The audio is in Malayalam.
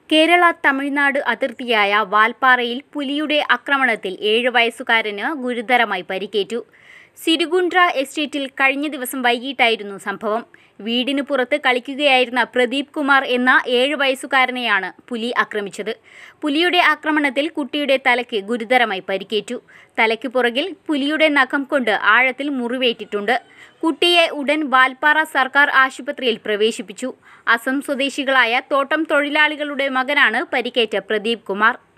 കേരള തമിഴ്നാട് അതിർത്തിയായ വാൽപ്പാറയിൽ പുലിയുടെ ആക്രമണത്തിൽ ഏഴ് വയസ്സുകാരന് ഗുരുതരമായി പരിക്കേറ്റു സിരുകുണ്ട്ര എസ്റ്റേറ്റിൽ കഴിഞ്ഞ ദിവസം വൈകിട്ടായിരുന്നു സംഭവം വീടിന് പുറത്ത് കളിക്കുകയായിരുന്ന പ്രദീപ് കുമാർ എന്ന ഏഴ് വയസ്സുകാരനെയാണ് പുലി ആക്രമിച്ചത് പുലിയുടെ ആക്രമണത്തിൽ കുട്ടിയുടെ തലയ്ക്ക് ഗുരുതരമായി പരിക്കേറ്റു തലയ്ക്ക് പുറകിൽ പുലിയുടെ നഖം കൊണ്ട് ആഴത്തിൽ മുറിവേറ്റിട്ടുണ്ട് കുട്ടിയെ ഉടൻ വാൽപ്പാറ സർക്കാർ ആശുപത്രിയിൽ പ്രവേശിപ്പിച്ചു അസം സ്വദേശികളായ തോട്ടം തൊഴിലാളികളുടെ മകനാണ് പരിക്കേറ്റ പ്രദീപ് കുമാർ